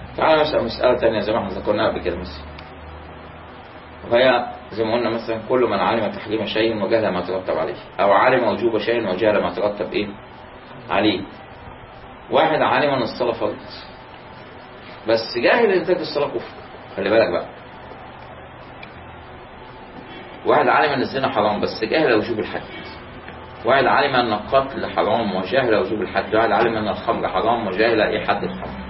تعالى نسأل مسألة تانية زي ما احنا ذكرناها قبل كده مثلا وهي زي ما قلنا مثلا كل من علم تحريم شيء وجهل ما ترتب عليه أو علم وجوب شيء وجهل ما ترتب إيه عليه واحد علم أن الصلاة فرض بس جاهل إن ترك الصلاة كفر خلي بالك بقى واحد علم أن الزنا حرام بس جاهل وجوب الحد واحد علم أن القتل حرام وجاهل وجوب الحد واحد علم أن الخمر حرام وجاهل إيه حد الخمر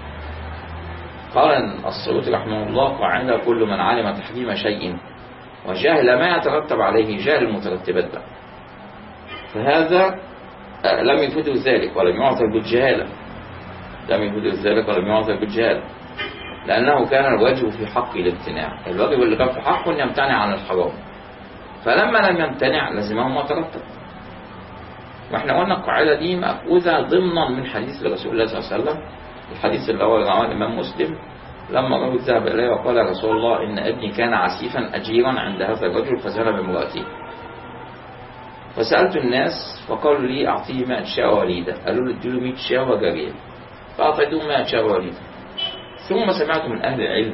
قال السيوطي رحمه الله قاعدة كل من علم تحريم شيء وجهل ما يترتب عليه جهل المترتبات بقى فهذا آه، لم يفيده ذلك ولم يعذر بالجهالة لم يفيده ذلك ولم يعذر بالجهالة لأنه كان الواجب في حقه الامتناع الواجب اللي كان في حقه أن يمتنع عن الحرام فلما لم يمتنع لزمه ما ترتب واحنا قلنا القاعدة دي مأخوذة ضمنا من حديث رسول الله صلى الله عليه وسلم الحديث اللي هو رواه الإمام مسلم لما رجل ذهب إليه وقال يا رسول الله إن ابني كان عسيفا أجيرا عند هذا الرجل فزنى بامرأته فسألت الناس فقالوا لي أعطيه 100 شاة وليدة قالوا لي اديله 100 شاة وجارية فأعطيته 100 شاة وليدة ثم سمعت من أهل العلم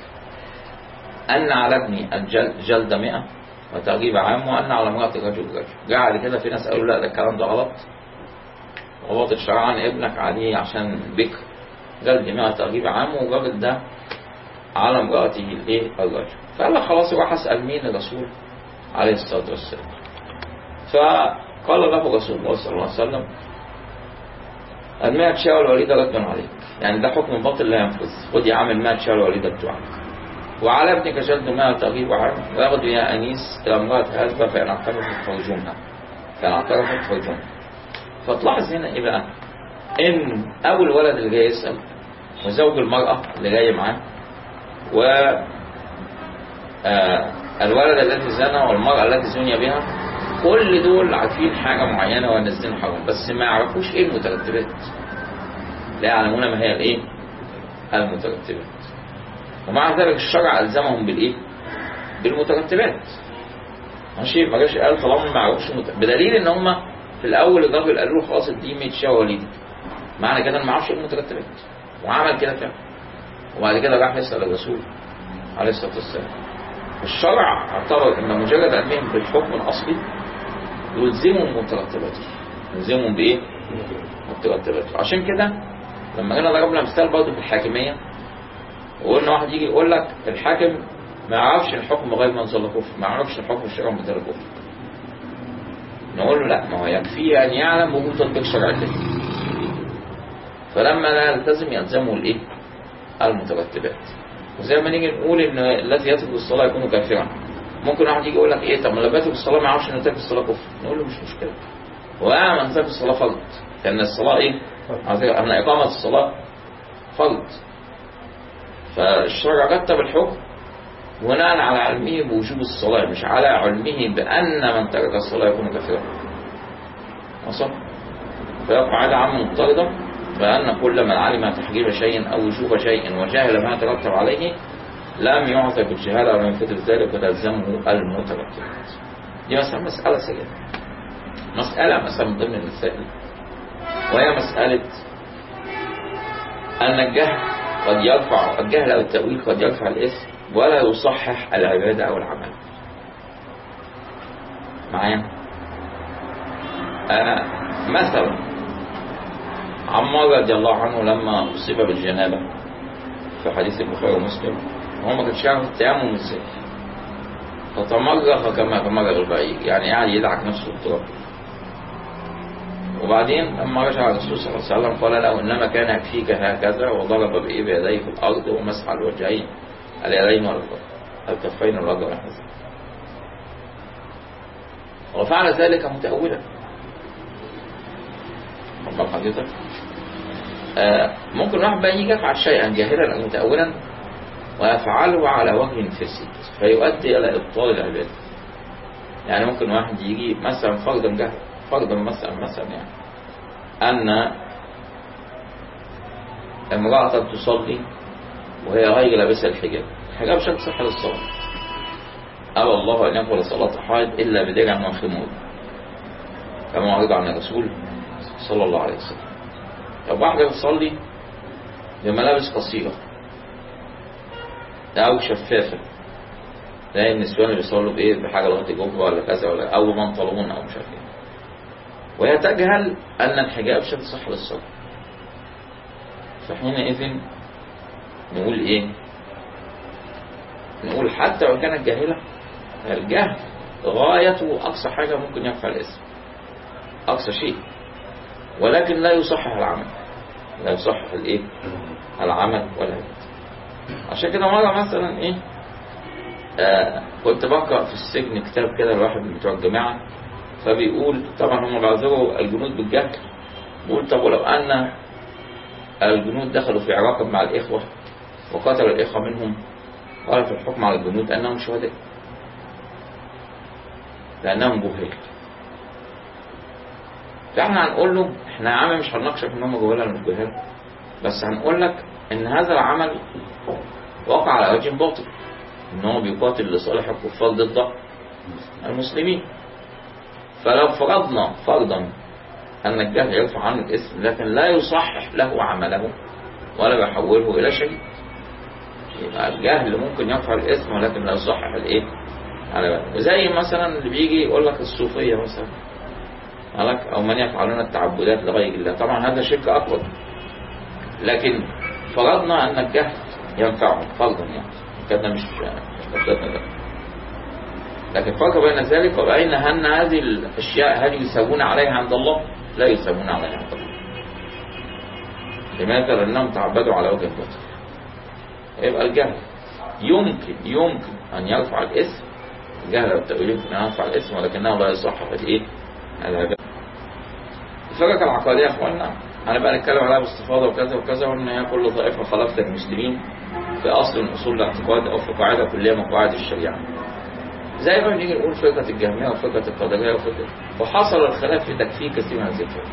أن على ابني الجلد جلد 100 وتغيب عام وأن على امرأة الرجل رجل جاء على كده في ناس قالوا لا ده الكلام ده غلط وباطل شرعا ابنك عليه عشان بكر جلد 100 تغيب عام والراجل ده على امرأته الايه الرجل فقال لك خلاص راح اسال مين الرسول عليه الصلاه والسلام فقال له رسول الله صلى الله عليه وسلم الماء شاء والوليدة رد عليك يعني ده حكم باطل لا ينفذ خد يا عم الماء شاء والوليدة بتوعك وعلى ابنك جلد ماء تغيب عام واخد يا انيس الى امرأة هذبة فان اعترفت فرجمها فان اعترفت فرجمها فتلاحظ هنا ايه بقى ان اول ولد اللي جاي يسال وزوج المرأة اللي جاي معاه و آه، الولد الذي زنى والمرأة التي زني بها كل دول عارفين حاجة معينة وان الزنا حرام بس ما يعرفوش ايه المترتبات لا يعلمون ما هي الايه المترتبات ومع ذلك الشرع ألزمهم بالايه بالمترتبات ماشي ما جاش قال طالما ما يعرفوش المت... بدليل ان هم في الاول الراجل قالوا له خلاص دي 100 شاة وليدة معنى كده إن ما عرفش ايه المترتبات وعمل كده فعلا وبعد كده راح يسأل الرسول عليه الصلاة والسلام الشرع اعتبر ان مجرد علمهم بالحكم الاصلي يلزمهم مترتباته يلزمهم بايه؟ مترتباته عشان كده لما جينا ضربنا مثال برضه في الحاكميه وقلنا واحد يجي يقول لك الحاكم ما يعرفش الحكم غير من ظل كفر ما يعرفش الحكم الشرعي من ظل كفر نقول له لا ما هو يكفي ان يعلم وجود تطبيق شرعيته فلما لا يلتزم يلزمه الايه؟ المترتبات وزي ما نيجي نقول ان الذي يترك الصلاه يكون كافرا ممكن واحد يجي يقول لك ايه طب ما لما يترك الصلاه ما يعرفش ان ترك الصلاه كفر نقول له مش مشكله واعلم ان ترك الصلاه فرض لان الصلاه ايه ان اقامه الصلاه فرض فالشرع رتب الحكم بناء على علمه بوجوب الصلاه مش على علمه بان من ترك الصلاه يكون كافرا وصل فهي قاعده عامه مضطرده فأن كل من علم تحجيب شيء أو وجوب شيء وجهل ما يترتب عليه لم يعطى بالجهالة ولم يفيد ذلك وتلزمه المترتبات دي مثلا مسألة سيئة مسألة مثلا من ضمن المسائل وهي مسألة أن الجهل قد يرفع الجهل أو التأويل قد يرفع الإثم ولا يصحح العبادة أو العمل معايا آه مثلا عمار رضي الله عنه لما أصيب بالجنابة في حديث البخاري ومسلم هو ما كانش يعرف التيمم ازاي فتمرغ كما تمرغ البعير يعني قاعد يدعك نفسه بالتراب وبعدين لما رجع الرسول صلى الله عليه وسلم قال له انما كان يكفيك هكذا وضرب بايه بيديه في الارض ومسح الوجهين اليدين والكفين والرجل ونحو ذلك وفعل ذلك متأولا ربما حضرتك آه ممكن واحد بقى يجي يفعل شيئا جاهلا او متأولا ويفعله على وجه فاسد فيؤدي الى ابطال العباده يعني ممكن واحد يجي مثلا فرضا جهل فرضا مثلا مثلا يعني ان امرأة تصلي وهي غير لابسة الحجاب الحجاب شرط صحة للصلاة أبى الله أن يقبل صلاة حائض إلا بدرع وخمور كما ورد عن الرسول صلى الله عليه وسلم طب واحدة بتصلي بملابس قصيرة أو شفافة تلاقي النسوان بيصلوا بإيه بحاجة لغاية الجبهة ولا كذا ولا أو بنطلون أو مش عارف إيه وهي تجهل أن الحجاب شرط صح للصلاة فحينئذ نقول إيه؟ نقول حتى وإن كانت جاهلة الجهل غايته أقصى حاجة ممكن يرفع الاسم أقصى شيء ولكن لا يصحح العمل لا يصحح الإيه؟ العمل ولا الهدف عشان كده مرة مثلا إيه؟ آه كنت بقرأ في السجن كتاب كده لواحد من بتوع الجامعة فبيقول طبعا هم بعذروا الجنود بالجهل بيقول طب ولو أن الجنود دخلوا في عراقب مع الإخوة وقتلوا الإخوة منهم قال في الحكم على الجنود أنهم شهداء لأنهم جهال فاحنا هنقول له احنا يا عم مش هنناقشك ان هم جهال ولا مش جهال بس هنقول لك ان هذا العمل وقع على وجه باطل ان هو بيقاتل لصالح الكفار ضد المسلمين فلو فرضنا فرضا أن الجهل يرفع عنه الاسم لكن لا يصحح له عمله ولا يحوله إلى شيء يبقى الجهل ممكن يرفع الاسم ولكن لا يصحح الايه على بالك وزي مثلا اللي بيجي يقول لك الصوفية مثلا قالك أو من يفعلون التعبدات لغير الله طبعا هذا شرك أكبر لكن فرضنا أن الجهل ينفعهم فرضا يعني كده مش مش قصتنا ده لكن فرق بين ذلك وبين أن هذه الأشياء هل يساوون عليها عند الله لا يساوون عليها عند الله لماذا لأنهم تعبدوا على وجه الباطل يبقى الجهل يمكن يمكن أن يرفع الاسم الجهل والتأويل يمكن أن يرفع الاسم ولكنه لا يصحح الإيه الهدف الفرق العقادية يا أخوانا أنا بقى نتكلم عليها باستفاضة وكذا وكذا وإن هي كل طائفة خلفت المسلمين في أصل من أصول الاعتقاد أو في قاعدة كلية من قواعد الشريعة زي ما بنيجي نقول فرقة الجهمية وفرقة القدرية وفرقة وحصل الخلاف في تكفير كثير من هذه الفرق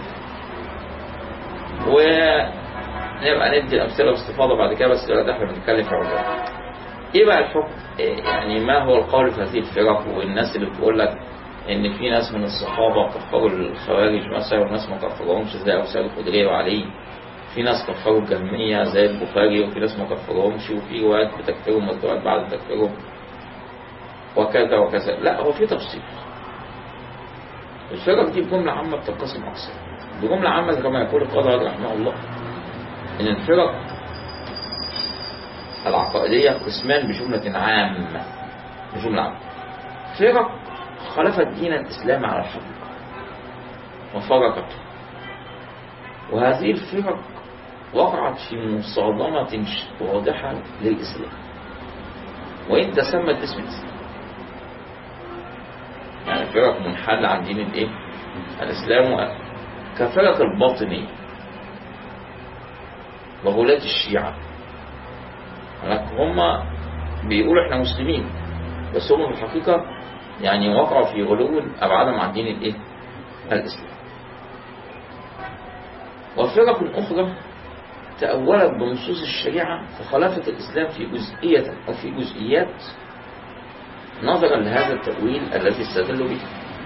ونبقى ندي أمثلة باستفاضة بعد كده بس دلوقتي احنا بنتكلم في عمر ايه بقى الحكم إيه يعني ما هو القول في هذه الفرق والناس اللي بتقول لك ان في ناس من الصحابة كفروا الخوارج مثلا وناس ما كفروهمش زي أبو سعيد الخدري وعلي في ناس كفروا الجهمية زي البخاري وفي ناس ما كفروهمش وفي روايات بتكفرهم وروايات بعد تكفرهم وكذا وكذا لا هو في تفصيل الفرق دي بجملة عامة بتنقسم أقسام بجملة عامة كما يقول القاضي رحمه الله إن الفرق العقائدية قسمان بجملة عامة بجملة عامة فرق خالفت دين الإسلام على الحقيقة وفرقت وهذه الفرق وقعت في مصادمة واضحة للإسلام وإن تسمت باسم الإسلام يعني فرق منحل عن دين الايه الاسلام كفرق الباطنية وغلاة الشيعة هم بيقولوا احنا مسلمين بس هم في الحقيقة يعني وقعوا في غلو أبعدهم عن دين الايه الإسلام وفرق أخرى تأولت بنصوص الشريعة فخالفت الإسلام في جزئية أو في جزئيات نظرا لهذا التأويل الذي استدلوا به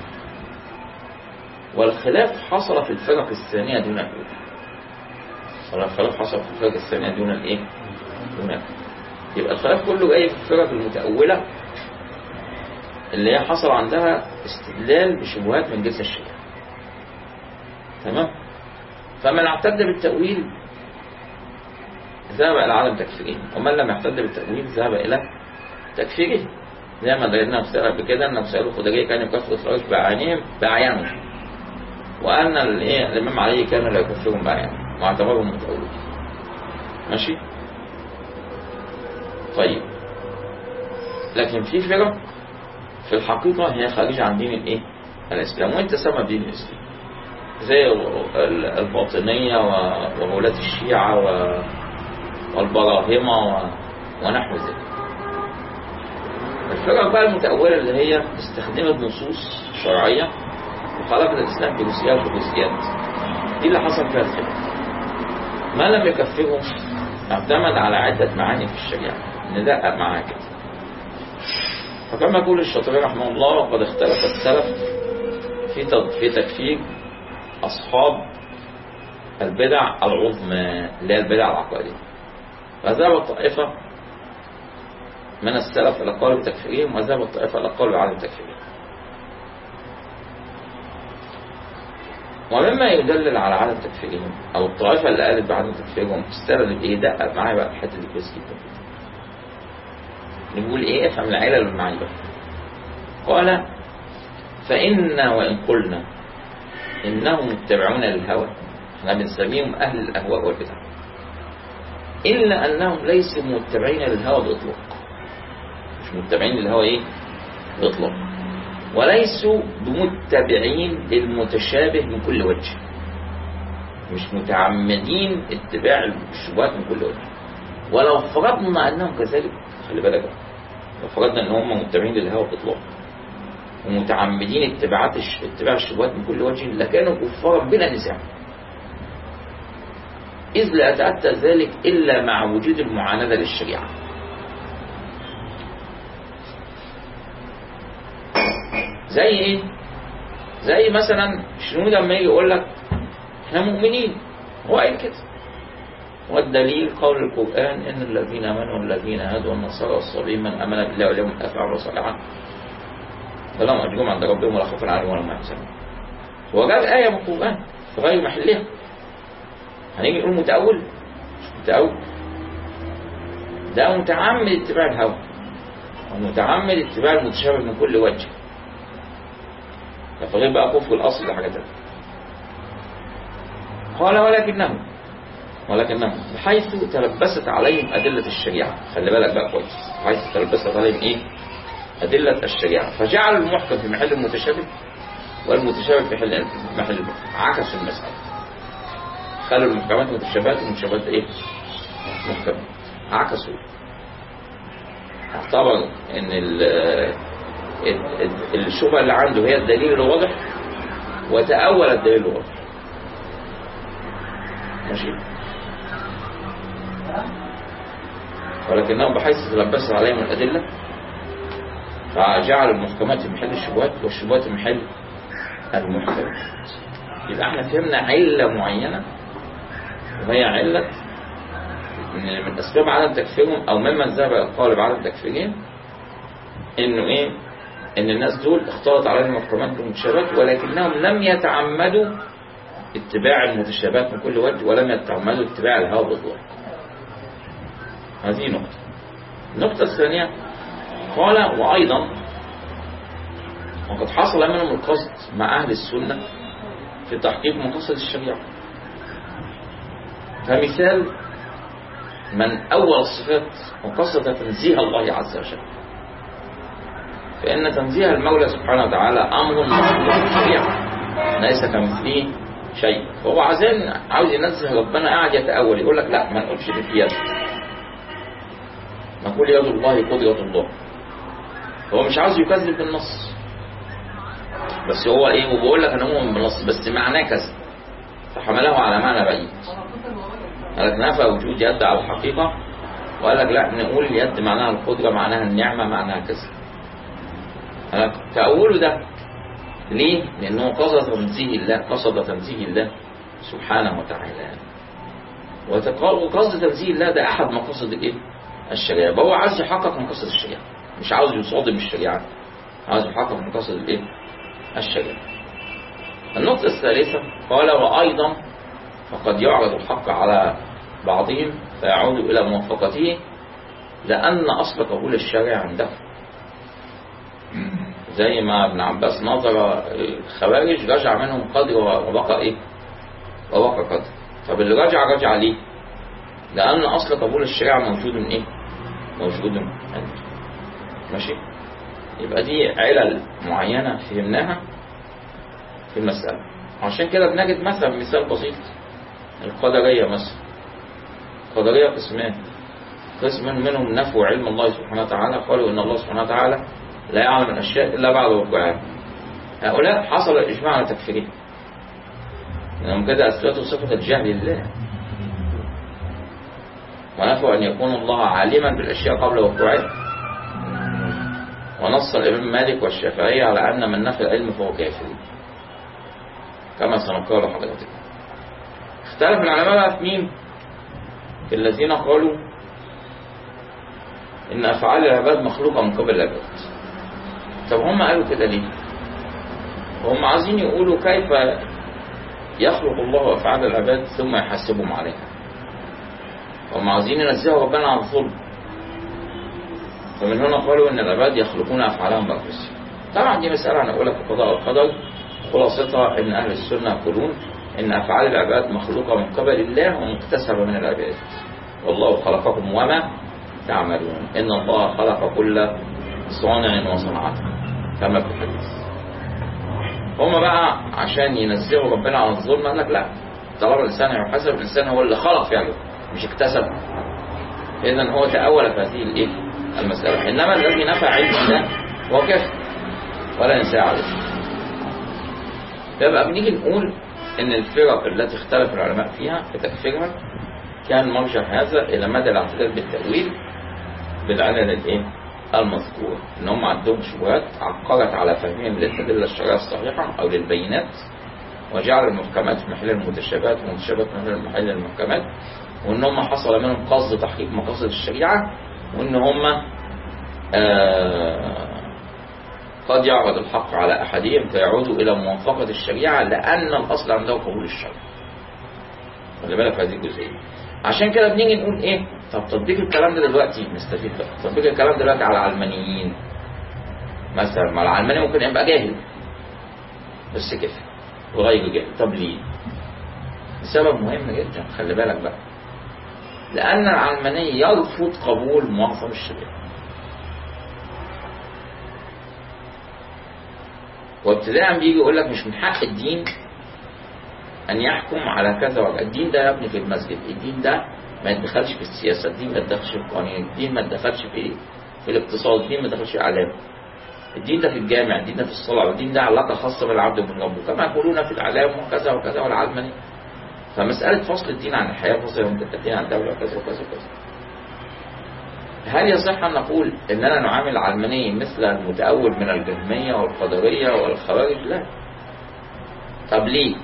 والخلاف حصل في الفرق الثانية دون الأولى والخلاف حصل في الفرق الثانية دون الإيه؟ دون الأولى يبقى الخلاف كله جاي في الفرق المتأولة اللي هي حصل عندها استدلال بشبهات من جنس الشريعة تمام؟ فمن اعتد بالتأويل ذهب إلى عدم تكفيره ومن لم يعتد بالتأويل ذهب إلى تكفيره زي ما درينا مثال قبل كده ان مسائل الخدريه كان يكفر الخوارج بعينهم بعيانهم وان الايه الامام علي كان لا يكفرهم بعيانهم واعتبرهم متأولين ماشي طيب لكن في فرق في الحقيقة هي خارجة عن دين الايه الاسلام وانت سمى دين الاسلام زي الباطنية وغلاة الشيعة والبراهمة ونحو ذلك الفرق بقى المتأولة اللي هي استخدمت نصوص شرعية وخالفت الإسلام في جزئيات وجزئيات دي اللي حصل فيها الخلاف ما لم يكفرهم اعتمد على عدة معاني في الشريعة ندقق معاها كده فكما يقول الشاطبي رحمه الله وقد اختلف السلف في في تكفير أصحاب البدع العظمى اللي هي البدع العقائدية فذهب الطائفة من السلف إلى قول بتكفيرهم وذهب الطائفة إلى قول بعدم تكفيرهم ومما يدلل على عدم تكفيرهم أو الطائفة اللي قالت بعدم تكفيرهم استند بإيه دقق معايا بقى الحتة دي كويس جدا نقول إيه افهم العلل والمعاني بقى قال فإن وإن قلنا إنهم متبعون للهوى احنا بنسميهم أهل الأهواء والبدع إلا أنهم ليسوا متبعين للهوى بإطلاق مش متبعين للهوى إيه بإطلاق وليسوا بمتبعين للمتشابه من كل وجه مش متعمدين اتباع الشبهات من كل وجه ولو فرضنا أنهم كذلك خلي بالك بقى. لو فرضنا أن هم متبعين للهوى بإطلاق ومتعمدين اتباعات الش- اتباع الشبهات من كل وجه لكانوا كفارا بلا نزاع إذ لا يتأتى ذلك إلا مع وجود المعاندة للشريعة زي إيه؟ زي مثلا شنودة لما يجي يقول لك احنا مؤمنين هو قال كده والدليل قول القرآن إن الذين آمنوا والذين هادوا والنصارى والصابين من آمن بالله واليوم الآخر وعمل صالحا فلهم أجرهم عند ربهم ولا خوف عليهم ولا هم يحزنون هو جاب آية من القرآن في غير محلها هنيجي نقول متأول مش متأول ده متعمد اتباع الهوى ومتعمد اتباع المتشابه من كل وجه ده في غير بقى كفر الأصل ده حاجة تانية قال ولكنهم ولكنهم بحيث تلبست عليهم أدلة الشريعة خلي بالك بقى كويس بحيث تلبست عليهم إيه أدلة الشريعة فجعلوا المحكم في محل المتشابه والمتشابه في محل محل المحكم عكسوا المسألة خلوا المحكمات متشابهات والمتشابهات إيه محكمة عكسوا اعتبر ان ال- ال- ال- الشبهة اللي عنده هي الدليل الواضح وتأول الدليل الواضح ماشي ولكنهم بحيث تلبست عليهم الأدلة فجعل المحكمات في محل الشبهات والشبهات في محل المحكمات يبقى احنا فهمنا علة معينة وهي علة من من أسباب عدم تكفيرهم أو ممن ذهب إلى القول بعدم تكفيرهم إنه إيه؟ إن الناس دول اختلط عليهم المحكمات والمتشابهات ولكنهم لم يتعمدوا اتباع المتشابهات من كل وجه ولم يتعمدوا اتباع الهوى بالظاهر. هذه نقطة. النقطة الثانية قال وأيضا وقد حصل منهم القصد مع أهل السنة في تحقيق مقاصد الشريعة. فمثال من أول الصفات وقصد تنزيه الله عز وجل فإن تنزيه المولى سبحانه وتعالى أمر مطلوب في الشريعة ليس كمثله شيء فهو عايزين عاوز ينزه ربنا قاعد يتأول يقول لك لا ما نقولش دي في يد نقول يد الله قدرة الله هو مش عاوز يكذب بالنص بس هو ايه وبقول لك انا مؤمن بالنص بس معناه كذا فحمله على معنى بعيد قال لك نفى وجود يد على الحقيقة وقال لك لا نقول اليد معناها القدرة معناها النعمة معناها كذا قال لك تأوله ده ليه؟ لأنه قصد تنزيه الله قصد تنزيه الله سبحانه وتعالى وتق- وقصد تنزيه الله ده أحد مقاصد الإيه؟ الشريعة يبقى هو عايز يحقق مقاصد الشريعة مش عاوز يصادم الشريعة عاوز يحقق مقاصد الإيه؟ الشريعة النقطة الثالثة قال وأيضا فقد يعرض الحق على بعضهم فيعود إلى موافقته لأن أصل قبول الشرع عنده زي ما ابن عباس نظر الخوارج رجع منهم قدر وبقى إيه وبقى قدر طب اللي رجع رجع ليه لأن أصل قبول الشريعة موجود من إيه موجود عنده ماشي يبقى دي علل معينة فهمناها في المسألة عشان كده بنجد مثلا مثال بسيط القدرية مثلا القدرية قسمان قسم منهم نفوا علم الله سبحانه وتعالى قالوا إن الله سبحانه وتعالى لا يعلم الأشياء إلا بعد وقوعها هؤلاء حصل الإجماع على تكفيرهم لأنهم كده أثبتوا صفة الجهل لله ونفوا أن يكون الله عالما بالأشياء قبل وقوعها ونص الإمام مالك والشافعية على أن من نفى العلم فهو كافر كما سنقال لحضرتك اختلف العلماء بقى في مين في الذين قالوا إن أفعال العباد مخلوقة من قبل العباد طب هم قالوا كده ليه؟ هم عايزين يقولوا كيف يخلق الله أفعال العباد ثم يحاسبهم عليها هم عايزين ينزهوا ربنا عن الظلم فمن هنا قالوا ان العباد يخلقون افعالهم بانفسهم طبعا دي مساله هنقولها في القضاء والقدر خلاصتها ان اهل السنه يقولون ان افعال العباد مخلوقه من قبل الله ومكتسبه من العباد والله خلقكم وما تعملون ان الله خلق كل صانع وصنعته كما في الحديث هم بقى عشان ينزهوا ربنا عن الظلم قال لك لا طالما الانسان هيحاسب الانسان هو اللي خلق فعله مش اكتسب اذا هو تاول في هذه الايه المساله انما الذي نفى علم ده هو كافر ولا ننساه عليه يبقى بنيجي نقول ان الفرق التي اختلف العلماء فيها في تكفيرها كان مرجع هذا الى مدى الاعتدال بالتاويل بالعلل الايه المذكور ان هم عندهم شبهات عقرت على فهمهم للادله الشرعيه الصحيحه او للبينات وجعل المحكمات في محل المتشابهات والمتشابهات في محل محل المحكمات وان هم حصل منهم قصد تحقيق مقاصد الشريعه وان هم آه قد يعرض الحق على احدهم فيعود الى موافقه الشريعه لان الاصل عنده قبول الشرع. خلي بالك في هذه الجزئيه. عشان كده بنيجي نقول ايه؟ طب تطبيق الكلام ده دلوقتي نستفيد بقى، تطبيق الكلام دلوقتي على العلمانيين. مثلا ما العلماني ممكن يبقى جاهل. بس كده. وغير جاهل، طب ليه؟ سبب مهم جدا خلي بالك بقى. لأن العلماني يرفض قبول معظم الشريعة. وابتداء بيجي يقول لك مش من حق الدين ان يحكم على كذا وكذا الدين ده يا ابني في المسجد الدين ده ما يتدخلش في السياسه الدين ما يتدخلش في القوانين الدين ما يتدخلش في في الاقتصاد الدين ما يتدخلش في الاعلام الدين ده في الجامع الدين ده في الصلاه الدين ده علاقه خاصه بالعبد وبين ربه كما يقولون في الاعلام وكذا وكذا والعلماني فمساله فصل الدين عن الحياه فصل الدين عن الدوله وكذا وكذا وكذا هل يصح أن نقول أننا نعامل العلماني مثل المتأول من الجهمية والقدرية والخوارج؟ لا. طب ليه؟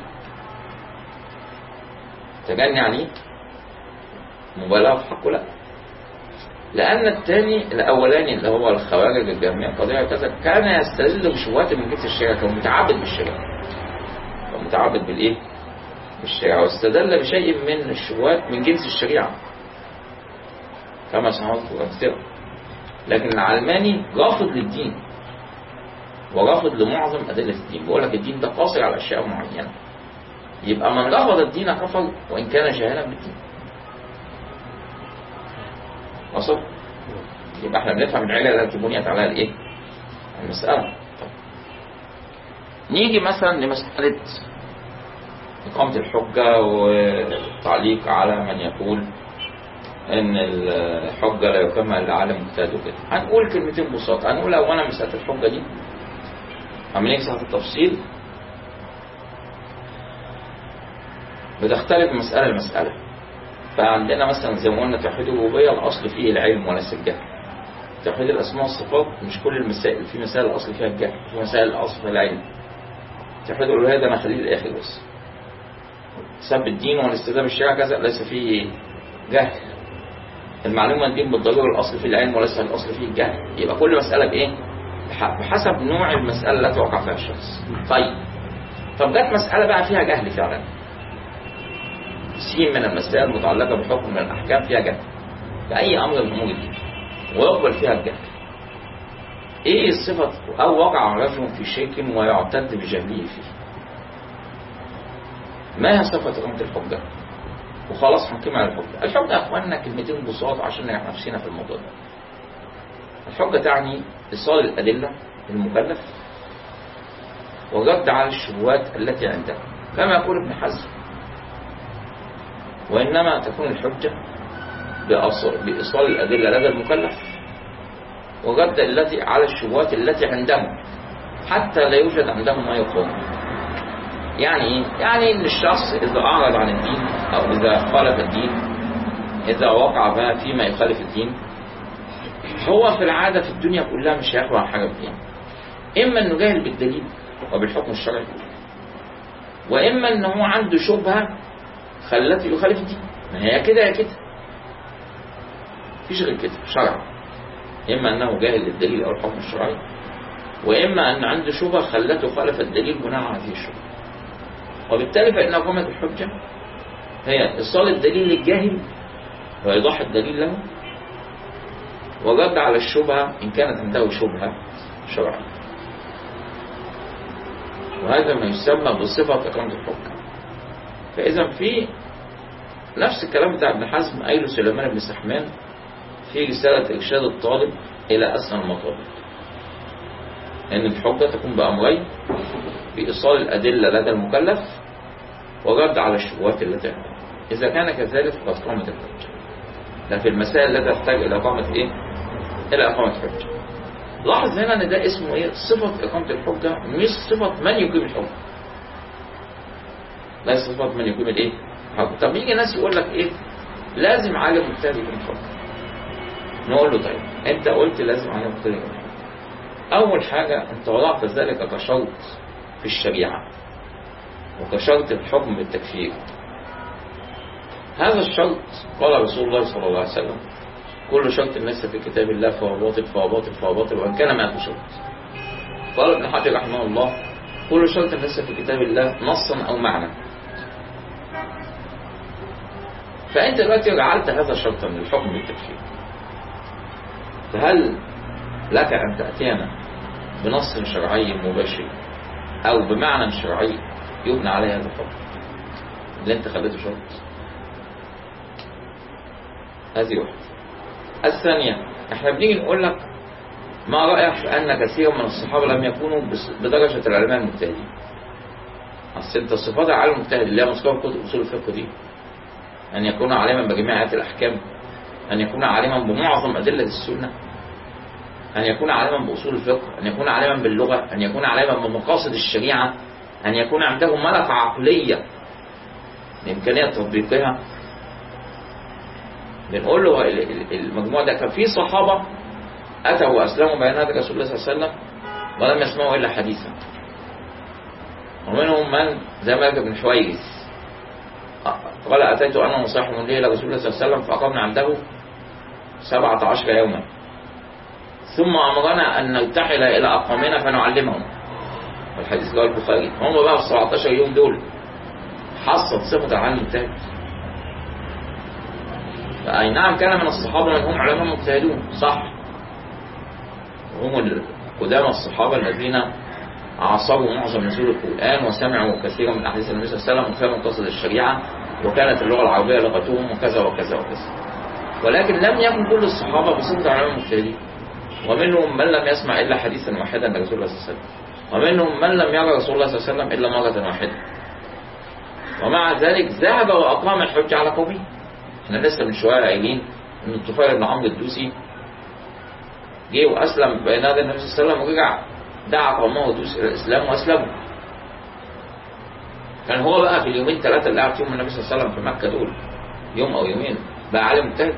تجني عليه؟ مبالغة في حقه؟ لا. لأن الثاني الأولاني اللي هو الخوارج الجهمية القدرية كذا كان يستدل بشبهات من جنس الشريعة كان متعبد بالشريعة. كان متعبد بالإيه؟ بالشريعة واستدل بشيء من الشبهات من جنس الشريعة. كما سنعرض كثيرا لكن العلماني رافض للدين ورافض لمعظم أدلة الدين بيقول لك الدين ده قاصر على أشياء معينة يبقى من رفض الدين كفر وإن كان جاهلا بالدين وصل يبقى احنا بنفهم العلة التي بنيت عليها الايه المسألة طيب. نيجي مثلا لمسألة إقامة الحجة والتعليق على من يقول ان الحجه لا يقيمها الا عالم مجتهد وكده هنقول كلمتين بساط هنقول اولا مساله الحجه دي اما نيجي في التفصيل بتختلف مساله لمساله فعندنا مثلا زي ما قلنا توحيد الربوبيه الاصل فيه العلم وليس الجهل توحيد الاسماء والصفات مش كل المسائل في مسائل الاصل فيها الجهل في مسائل الاصل فيها العلم توحيد الالوهيه ده انا خليه للاخر بس سب الدين والاستخدام الشرع كذا ليس فيه جهل المعلومة دي بالضرورة الأصل في العلم وليس الأصل فيه الجهل يبقى كل مسألة بإيه؟ بحسب نوع المسألة التي وقع فيها الشخص طيب طب جت مسألة بقى فيها جهل فعلا سين من المسائل المتعلقة بحكم من الأحكام فيها جهل بأي أمر من أمور الدين ويقبل فيها الجهل إيه الصفة أو وقع رجل في شرك ويعتد بجهله فيه ما هي صفة إقامة الحجة؟ وخلاص هنقيم على الحجة الحجة يا أخواننا كلمتين بساط عشان نعرف نفسنا في الموضوع ده الحجة تعني إيصال الأدلة للمكلف والرد على الشبهات التي عنده كما يقول ابن حزم وإنما تكون الحجة بإيصال الأدلة لدى المكلف والرد التي على الشبهات التي عنده حتى لا يوجد عنده ما يقوم يعني ايه؟ يعني ان الشخص اذا اعرض عن الدين او اذا خالف الدين اذا وقع بقى فيما يخالف الدين هو في العادة في الدنيا كلها مش هياخد عن حاجة فيها اما انه جاهل بالدليل وبالحكم الشرعي واما ان هو عنده شبهة خلته يخالف الدين ما هي كده يا كده مفيش غير كده شرع إما أنه جاهل للدليل أو الحكم الشرعي وإما أن عنده شبهة خلته خالف الدليل بناء على هذه الشبهة وبالتالي فإن إقامة الحجة هي إيصال الدليل للجاهل وإيضاح الدليل له ورد على الشبهة إن كانت عنده شبهة شرعية وهذا ما يسمى بصفة إقامة الحجة فإذا في نفس الكلام بتاع ابن حزم قايله سليمان بن سحمان في رسالة إرشاد الطالب إلى أسنى المطالب أن الحجة تكون بأمرين بإيصال الأدلة لدى المكلف ورد على الشبهات التي عنده إذا كان كذلك فقد قامت الحجة لكن في المسائل التي تحتاج إلى إقامة إيه؟ إلى إقامة حجة لاحظ هنا ان ده اسمه ايه صفة اقامة الحجة مش صفة من يقيم الحجة لا صفة من يقيم الايه الحجة طب يجي ناس يقول لك ايه لازم عالم مجتهد يقيم الحجة نقول له طيب انت قلت لازم عالم مجتهد يقيم الحجة اول حاجة انت وضعت ذلك كشرط في الشريعة وكشرط الحكم بالتكفير هذا الشرط قال رسول الله صلى الله عليه وسلم كل شرط ليس في كتاب الله فهو باطل فهو باطل فهو باطل وان كان ما شرط قال ابن حجر رحمه الله كل شرط ليس في كتاب الله نصا او معنى فانت دلوقتي جعلت هذا شرطا للحكم بالتكفير فهل لك ان تاتينا بنص شرعي مباشر او بمعنى شرعي يبنى عليه هذا الحكم اللي انت خليته شرط هذه واحده الثانية احنا بنيجي نقول لك ما رأيك في أن كثيرا من الصحابة لم يكونوا بدرجة العلماء المجتهدين أصل أنت الصفات العالم المجتهد اللي هي مذكورة في كتب أصول الفقه دي أن يكون عالما بجميع آيات الأحكام أن يكون عالما بمعظم أدلة السنة أن يكون عالما بأصول الفقه أن يكون عالما باللغة أن يكون عالما بمقاصد الشريعة أن يكون عنده ملكة عقلية لإمكانية تطبيقها بنقول له المجموع ده كان في صحابة أتوا وأسلموا بين يدي رسول الله صلى الله عليه وسلم ولم يسمعوا إلا حديثا ومنهم من زي ما ابن حويرث قال أتيت أنا وصاحب لي إلى رسول الله صلى الله عليه وسلم فأقمنا عنده سبعة عشر يوما ثم أمرنا أن نرتحل إلى أقوامنا فنعلمهم والحديث قال البخاري هم بقى في 17 يوم دول حصل صفة العلم التالي فأي نعم كان من الصحابة من هم علماء مجتهدون صح وهم قدام الصحابة الذين عاصروا معظم نزول القرآن وسمعوا كثيرا من أحاديث النبي صلى الله عليه وسلم وفهموا قصد الشريعة وكانت اللغة العربية لغتهم وكذا وكذا وكذا ولكن لم يكن كل الصحابة بصفة علماء مجتهدين ومنهم من لم يسمع إلا حديثا واحدا لرسول الله صلى الله عليه وسلم ومنهم من لم يرى رسول الله صلى الله عليه وسلم إلا مرة واحدة ومع ذلك ذهب وأقام الحج على قومه احنا لسه من شويه قايلين ان الطفيل بن عمرو الدوسي جه واسلم بين يدي النبي صلى الله عليه وسلم ورجع دعا قومه دوس الى الاسلام واسلموا كان هو بقى في اليومين ثلاثه اللي قعد فيهم النبي صلى الله عليه وسلم في مكه دول يوم او يومين بقى عالم مجتهد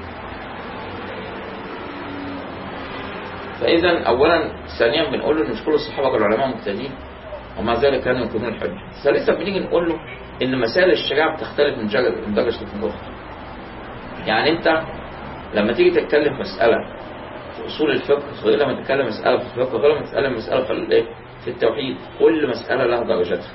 فاذا اولا ثانيا بنقول له ان مش كل الصحابه كانوا علماء مجتهدين ومع ذلك كانوا يكونون الحج ثالثا بنيجي نقول له ان مسائل الشريعه بتختلف من درجه من درجه لأخرى يعني انت لما تيجي تتكلم مسألة في أصول الفقه غير لما تتكلم مسألة في الفقه غير لما تتكلم مسألة في الايه في التوحيد كل مسألة لها درجاتها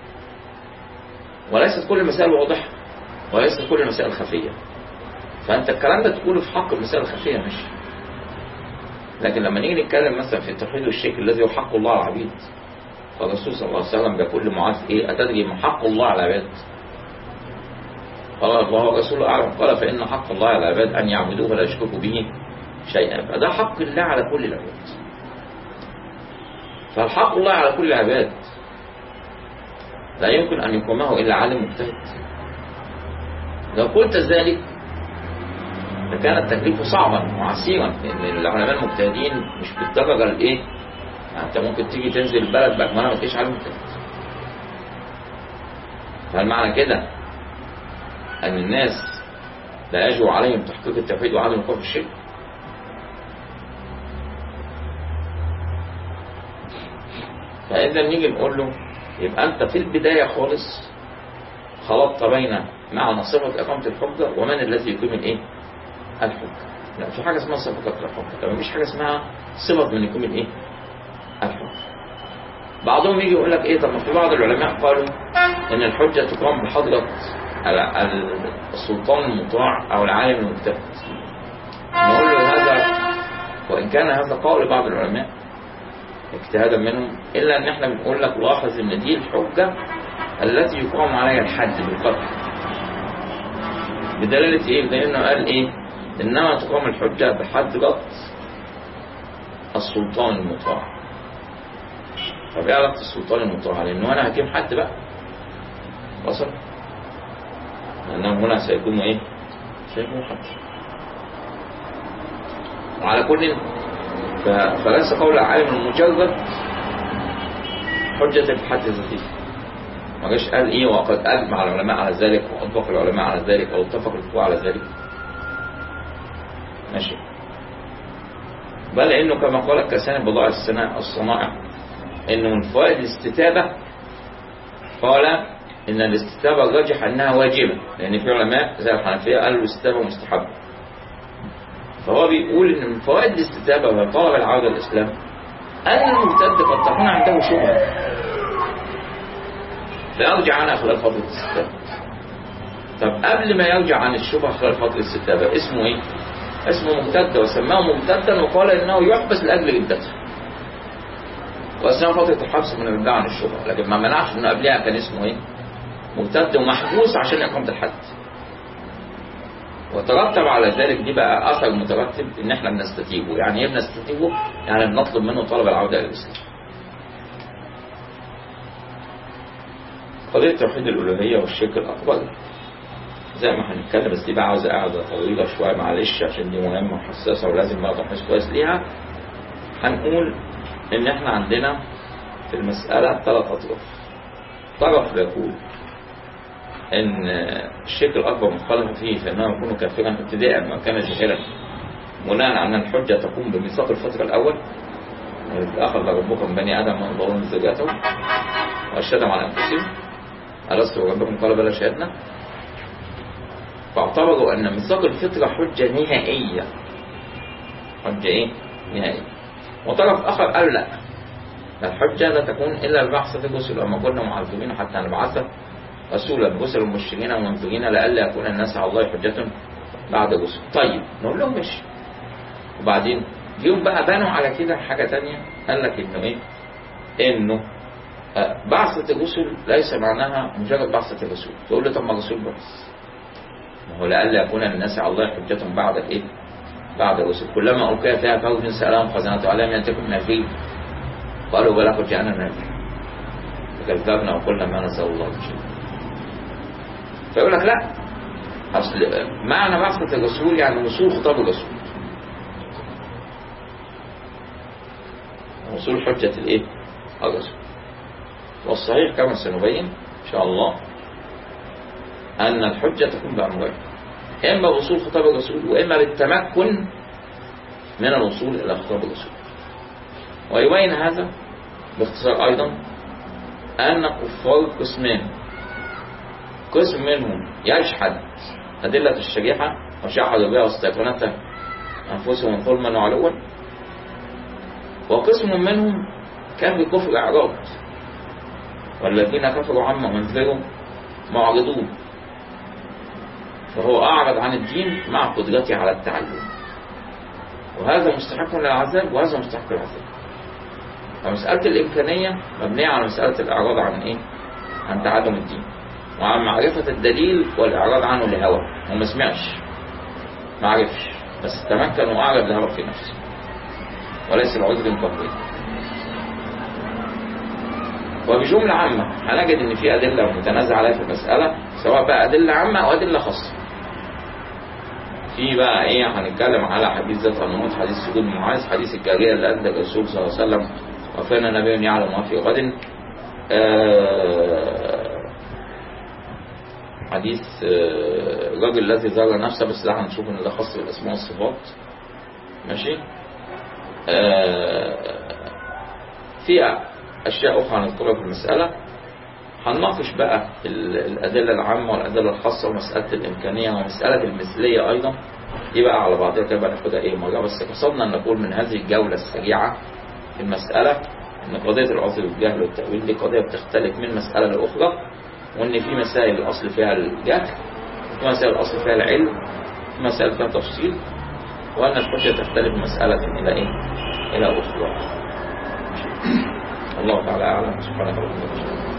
وليست كل المسائل واضحة وليست كل المسائل خفية فأنت الكلام ده تقوله في حق المسائل الخفية مش لكن لما نيجي نتكلم مثلا في التوحيد والشرك الذي هو حق الله على العبيد فالرسول صلى الله عليه وسلم بيقول لمعاذ ايه أتدري ما حق الله على العباد قال الله ورسوله أعلم قال فإن حق الله على العباد أن يعبدوه ولا يشركوا به شيئا فده حق الله على كل العباد فالحق الله على كل العباد لا يمكن أن يقومه إلا عالم مجتهد لو قلت ذلك لكان التكليف صعبا وعسيرا لأن العلماء المجتهدين مش بالدرجة الإيه يعني أنت ممكن تيجي تنزل البلد بأكملها ما تلاقيش عالم مجتهد فالمعنى كده أن الناس لا يجب عليهم تحقيق التوحيد وعدم الوقوع في الشرك فإذا نيجي نقول له يبقى أنت في البداية خالص خلطت بين معنى صفة إقامة الحجة ومن الذي يقيم الإيه؟ الحجة لا في حاجة اسمها صفقة الحكم طب مفيش حاجة اسمها صفة من يكون الايه الحكم بعضهم يجي يقول لك ايه طب ما في بعض العلماء قالوا ان الحجة تقام بحضرة ال- ال- السلطان المطاع او العالم المجتهد نقول له هذا وان كان هذا قول بعض العلماء اجتهادا منهم الا ان احنا بنقول لك لاحظ ان دي الحجة التي يقام عليها الحد بالقتل بدلالة ايه بدلالة انه قال ايه انما تقام الحجة بحضرة السلطان المطاع طب ايه علاقة السلطان المطاع لانه انا هجيب حد بقى وصل لانه هنا سيكون ايه سيكون حد وعلى كل ف- فليس قول العالم المجرد حجة في حد ذاته ما جاش قال ايه وقد اجمع العلماء على ذلك واطبق العلماء على ذلك او اتفق الفقهاء على ذلك ماشي بل انه كما قال الكسان بضاع الصناع الصنائع انه من فوائد الاستتابة قال ان الاستتابة الراجح انها واجبة لان في علماء زي الحنفية قالوا الاستتابة مستحبة فهو بيقول ان من فوائد الاستتابة وهي طلب العودة للاسلام ان المرتد قد تكون عنده شبهة فيرجع عنها خلال فترة الاستتابة طب قبل ما يرجع عن الشبهة خلال فترة الاستتابة اسمه ايه؟ اسمه مرتد وسماه مرتدا وقال انه يحبس لاجل ردته واثناء فترة الحبس من الردة عن الشبهة لكن ما منعش انه قبلها كان اسمه ايه؟ مرتد ومحبوس عشان اقامة الحد وترتب على ذلك دي بقى اثر مترتب ان احنا بنستتيبه يعني ايه بنستتيبه؟ يعني بنطلب منه طلب العودة الى الاسلام قضية توحيد الألوهية والشرك الأكبر زي ما هنتكلم بس دي بقى عاوزة قاعدة طويلة شوية معلش عشان دي مهمة وحساسة ولازم بقى تحس كويس ليها هنقول إن إحنا عندنا في المسألة ثلاث أطراف طرف يقول إن الشرك الأكبر مخالف فيه فإنه يكون كافرا ابتداء ما كان جاهلا بناء على أن الحجة تقوم بميثاق الفترة الأول أخذ ربكم بني آدم من ظلم ذريتهم وأشهدهم على أنفسهم ألست بربكم قال بلى شهدنا فاعتبروا أن ميثاق الفطرة حجة نهائية حجة إيه؟ نهائية وطرف آخر قال لا الحجة لا تكون إلا البعثة الرسل وما كنا معذبين حتى نبعث رسولا رسل مبشرين ومنذرين لئلا يكون الناس على الله حجة بعد الرسل طيب نقول لهم ماشي وبعدين جيهم بقى بنوا على كده حاجة تانية قال لك إنه إيه؟ إنه آه، بعثة الرسل ليس معناها مجرد بعثة الرسول تقول لي طب ما الرسول بس ما هو لئلا يكون للناس على الله حجة بعد الايه؟ بعد الرسل كلما ألقي فيها فوج سألهم خزنة ألم يأتكم نذير قالوا بلى قد جاءنا نذير فكذبنا وقلنا ما نزل الله من شيء فيقول لك لا أصل معنى بعثة الرسول يعني وصول خطاب الرسول وصول حجة الايه؟ الرسول والصحيح كما سنبين إن شاء الله أن الحجة تكون بأمرين إما بوصول خطاب الرسول وإما بالتمكن من الوصول إلى خطاب الرسول ويبين هذا باختصار أيضا أن الكفار قسمان قسم منهم يجحد أدلة الشريعة وشحدوا بها واستيقنتها أنفسهم ظلما وعلوا وقسم منهم كان بكفر إعراض والذين كفروا عما أنذروا معرضون فهو أعرض عن الدين مع قدرته على التعلم وهذا مستحق للعذاب وهذا مستحق للعذاب فمسألة الإمكانية مبنية على مسألة الإعراض عن إيه؟ عن تعلم الدين وعن معرفة الدليل والإعراض عنه لهوى هو ما سمعش ما عرفش بس تمكن وأعرض لهوى في نفسه وليس العذر القهري وبجملة عامة هنجد ان في ادلة متنازع عليها في المسألة سواء بقى ادلة عامة او ادلة خاصة في بقى ايه هنتكلم على حديث ذات النموت حديث سجود معاذ حديث الجارية اللي ادى الرسول صلى الله عليه وسلم وكان نبي يعلم ما في غد آه حديث آه الرجل الذي زار نفسه بس ده هنشوف ان ده خاص بالاسماء والصفات ماشي آه في أشياء أخرى هنذكرها في المسألة هنناقش بقى ال- الأدلة العامة والأدلة الخاصة ومسألة الإمكانية ومسألة المثلية أيضا دي بقى على بعضها كده بقى ناخدها إيه مرة بس قصدنا أن نقول من هذه الجولة السريعة في المسألة أن قضية العذر والجهل والتأويل دي قضية بتختلف من مسألة لأخرى وأن في مسائل الأصل فيها الجهل في مسائل الأصل فيها العلم في مسائل فيها تفصيل وأن الحجة تختلف من مسألة إلى إيه؟ إلى أخرى الله تعالى أعلم سبحانك اللهم وبحمدك